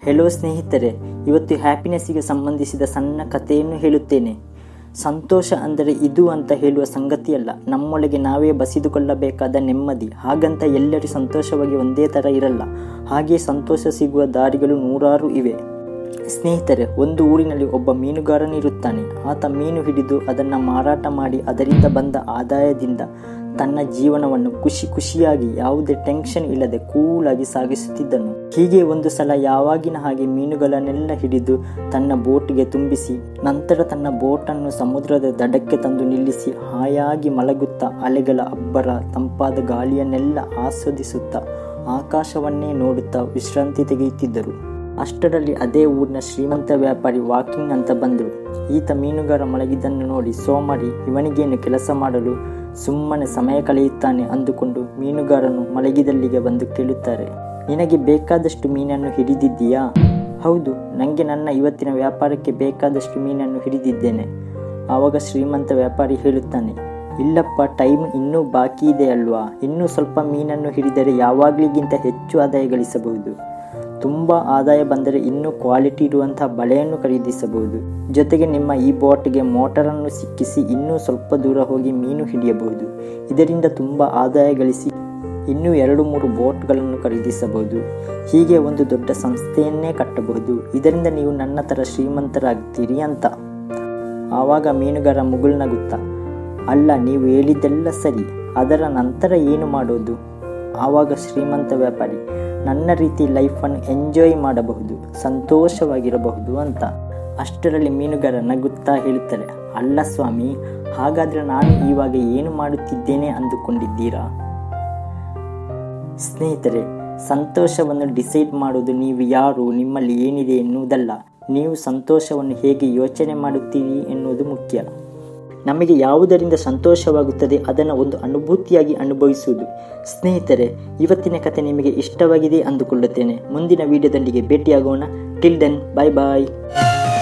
hello ಸ್ನೇಹಿತರೆ ಇವತ್ತು ಹ್ಯಾಪಿನೆಸ್ಸಿಗೆ ಸಂಬಂಧಿಸಿದ ಸಣ್ಣ ಕಥೆಯನ್ನು ಹೇಳುತ್ತೇನೆ ಸಂತೋಷ ಅಂದರೆ ಇದು ಅಂತ ಹೇಳುವ ಸಂಗತಿಯಲ್ಲ ನಮ್ಮೊಳಗೆ ನಾವೇ ಬಸಿದುಕೊಳ್ಳಬೇಕಾದ ನೆಮ್ಮದಿ ಹಾಗಂತ ಎಲ್ಲರೂ ಸಂತೋಷವಾಗಿ ಒಂದೇ ಥರ ಇರಲ್ಲ ಹಾಗೆ ಸಂತೋಷ ಸಿಗುವ ದಾರಿಗಳು ನೂರಾರು ಇವೆ ಸ್ನೇಹಿತರೆ ಒಂದು ಊರಿನಲ್ಲಿ ಒಬ್ಬ ಮೀನುಗಾರನಿರುತ್ತಾನೆ ಆತ ಮೀನು ಹಿಡಿದು ಅದನ್ನು ಮಾರಾಟ ಮಾಡಿ ಅದರಿಂದ ಬಂದ ಆದಾಯದಿಂದ ತನ್ನ ಜೀವನವನ್ನು ಖುಷಿ ಖುಷಿಯಾಗಿ ಯಾವುದೇ ಟೆನ್ಷನ್ ಇಲ್ಲದೆ ಕೂಲಾಗಿ ಸಾಗಿಸುತ್ತಿದ್ದನು ಹೀಗೆ ಒಂದು ಸಲ ಯಾವಾಗಿನ ಹಾಗೆ ಮೀನುಗಳನ್ನೆಲ್ಲ ಹಿಡಿದು ತನ್ನ ಬೋಟ್ಗೆ ತುಂಬಿಸಿ ನಂತರ ತನ್ನ ಬೋಟನ್ನು ಸಮುದ್ರದ ದಡಕ್ಕೆ ತಂದು ನಿಲ್ಲಿಸಿ ಹಾಯಾಗಿ ಮಲಗುತ್ತಾ ಅಲೆಗಳ ಅಬ್ಬರ ತಂಪಾದ ಗಾಳಿಯನ್ನೆಲ್ಲ ಆಸ್ವಾದಿಸುತ್ತಾ ಆಕಾಶವನ್ನೇ ನೋಡುತ್ತಾ ವಿಶ್ರಾಂತಿ ತೆಗೆಯುತ್ತಿದ್ದರು ಅಷ್ಟರಲ್ಲಿ ಅದೇ ಊರಿನ ಶ್ರೀಮಂತ ವ್ಯಾಪಾರಿ ವಾಕಿಂಗ್ ಅಂತ ಬಂದರು ಈತ ಮೀನುಗಾರ ಮಲಗಿದ್ದನ್ನು ನೋಡಿ ಸೋಮಾರಿ ಇವನಿಗೇನು ಕೆಲಸ ಮಾಡಲು ಸುಮ್ಮನೆ ಸಮಯ ಕಳೆಯುತ್ತಾನೆ ಅಂದುಕೊಂಡು ಮೀನುಗಾರನು ಮಲಗಿದಲ್ಲಿಗೆ ಬಂದು ಕೇಳುತ್ತಾರೆ ನಿನಗೆ ಬೇಕಾದಷ್ಟು ಮೀನನ್ನು ಹಿಡಿದಿದ್ದೀಯಾ ಹೌದು ನನಗೆ ನನ್ನ ಇವತ್ತಿನ ವ್ಯಾಪಾರಕ್ಕೆ ಬೇಕಾದಷ್ಟು ಮೀನನ್ನು ಹಿಡಿದಿದ್ದೇನೆ ಆವಾಗ ಶ್ರೀಮಂತ ವ್ಯಾಪಾರಿ ಹೇಳುತ್ತಾನೆ ಇಲ್ಲಪ್ಪ ಟೈಮ್ ಇನ್ನೂ ಬಾಕಿ ಇದೆ ಅಲ್ವಾ ಇನ್ನೂ ಸ್ವಲ್ಪ ಮೀನನ್ನು ಹಿಡಿದರೆ ಯಾವಾಗಲಿಗಿಂತ ಹೆಚ್ಚು ಆದಾಯ ಗಳಿಸಬಹುದು ತುಂಬ ಆದಾಯ ಬಂದರೆ ಇನ್ನೂ ಕ್ವಾಲಿಟಿ ಇರುವಂತಹ ಬಳೆಯನ್ನು ಖರೀದಿಸಬಹುದು ಜೊತೆಗೆ ನಿಮ್ಮ ಈ ಬೋಟ್ಗೆ ಮೋಟರನ್ನು ಸಿಕ್ಕಿಸಿ ಇನ್ನೂ ಸ್ವಲ್ಪ ದೂರ ಹೋಗಿ ಮೀನು ಹಿಡಿಯಬಹುದು ಇದರಿಂದ ತುಂಬ ಆದಾಯ ಗಳಿಸಿ ಇನ್ನೂ ಎರಡು ಮೂರು ಬೋಟ್ಗಳನ್ನು ಖರೀದಿಸಬಹುದು ಹೀಗೆ ಒಂದು ದೊಡ್ಡ ಸಂಸ್ಥೆಯನ್ನೇ ಕಟ್ಟಬಹುದು ಇದರಿಂದ ನೀವು ನನ್ನ ಥರ ಶ್ರೀಮಂತರಾಗ್ತೀರಿ ಅಂತ ಆವಾಗ ಮೀನುಗಾರ ಮುಗುಳ್ನಗುತ್ತಾ ಅಲ್ಲ ನೀವು ಹೇಳಿದ್ದೆಲ್ಲ ಸರಿ ಅದರ ನಂತರ ಏನು ಮಾಡೋದು ಆವಾಗ ಶ್ರೀಮಂತ ವ್ಯಾಪಾರಿ ನನ್ನ ರೀತಿ ಲೈಫನ್ನು ಎಂಜಾಯ್ ಮಾಡಬಹುದು ಸಂತೋಷವಾಗಿರಬಹುದು ಅಂತ ಅಷ್ಟರಲ್ಲಿ ಮೀನುಗಾರ ನಗುತ್ತಾ ಹೇಳುತ್ತಾರೆ ಅಲ್ಲ ಸ್ವಾಮಿ ಹಾಗಾದರೆ ನಾನು ಇವಾಗ ಏನು ಮಾಡುತ್ತಿದ್ದೇನೆ ಅಂದುಕೊಂಡಿದ್ದೀರಾ ಸ್ನೇಹಿತರೆ ಸಂತೋಷವನ್ನು ಡಿಸೈಡ್ ಮಾಡುವುದು ನೀವು ಯಾರು ನಿಮ್ಮಲ್ಲಿ ಏನಿದೆ ಎನ್ನುವುದಲ್ಲ ನೀವು ಸಂತೋಷವನ್ನು ಹೇಗೆ ಯೋಚನೆ ಮಾಡುತ್ತೀರಿ ಎನ್ನುವುದು ಮುಖ್ಯ ನಮಗೆ ಯಾವುದರಿಂದ ಸಂತೋಷವಾಗುತ್ತದೆ ಅದನ್ನು ಒಂದು ಅನುಭೂತಿಯಾಗಿ ಅನುಭವಿಸುವುದು ಸ್ನೇಹಿತರೆ ಇವತ್ತಿನ ಕತೆ ನಿಮಗೆ ಇಷ್ಟವಾಗಿದೆ ಅಂದುಕೊಳ್ಳುತ್ತೇನೆ ಮುಂದಿನ ವಿಡಿಯೋದೊಂದಿಗೆ ಭೇಟಿಯಾಗೋಣ ಟಿಲ್ ದೆನ್ ಬಾಯ್ ಬಾಯ್